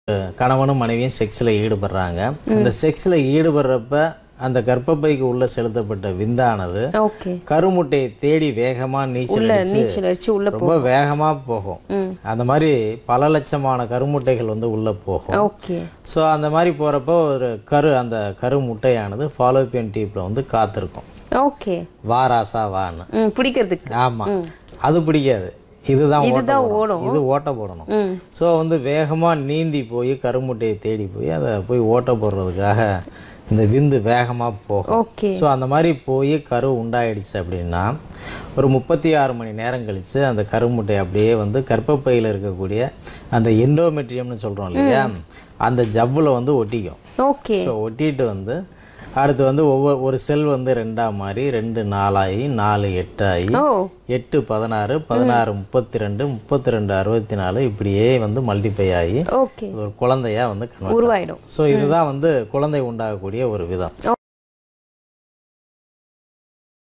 கணவனும் மனைவியும் செக்ஸில் ஈடுபடுறாங்க அந்த செக்ஸில் ஈடுபடுறப்ப அந்த கர்ப்பப்பைக்கு உள்ள செலுத்தப்பட்ட விந்தானது ஓகே கருமுட்டையை தேடி வேகமா நீச்சல் உள்ள அடிச்சு நீச்சல் அடிச்சு உள்ள ரொம்ப வேகமா போகும் அந்த மாதிரி பல லட்சமான கருமுட்டைகள் வந்து உள்ள போகும் ஓகே ஸோ அந்த மாதிரி போறப்போ ஒரு கரு அந்த கரு முட்டையானது ஃபாலோபியன் டியூப்ல வந்து காத்திருக்கும் ஓகே வா ராசா வான்னு ம் பிடிக்கிறதுக்கு ஆமா அது பிடிக்காது இதுதான் ஓட்ட இதுதான் போடணும். ஓடும். இது ஓட்ட போடணும் ம் ஸோ வந்து வேகமா நீந்தி போய் கருமுட்டையை தேடி போய் அதை போய் ஓட்ட போடுறதுக்காக இந்த விந்து வேகமா போகும் ஓகே ஸோ அந்த மாதிரி போய் கரு உண்டாயிடுச்சு அப்படின்னா ஒரு முப்பத்தி ஆறு மணி நேரம் கழித்து அந்த கருமுட்டை அப்படியே வந்து கர்ப்பப்பையில் இருக்கக்கூடிய அந்த எண்டோமெட்ரியம்னு சொல்கிறோம் இல்லையா அந்த ஜவ்வில் வந்து ஒட்டிக்கும் ஓகே ஸோ ஒட்டிட்டு வந்து அடுத்து வந்து ஒவ்வொரு ஒரு செல் வந்து ரெண்டா மாறி ரெண்டு நாலாகி நாலு எட்டாகி ஓ எட்டு பதினாறு பதினாறு முப்பத்தி ரெண்டு முப்பத்தி ரெண்டு அறுபத்தி நாலு இப்படியே வந்து மல்டிப்ளை ஆகி ஓகே ஒரு குழந்தையா வந்து கன்வெர்ட் உருவாயிடும் ஸோ இதுதான் வந்து குழந்தை உண்டாகக்கூடிய ஒரு விதம்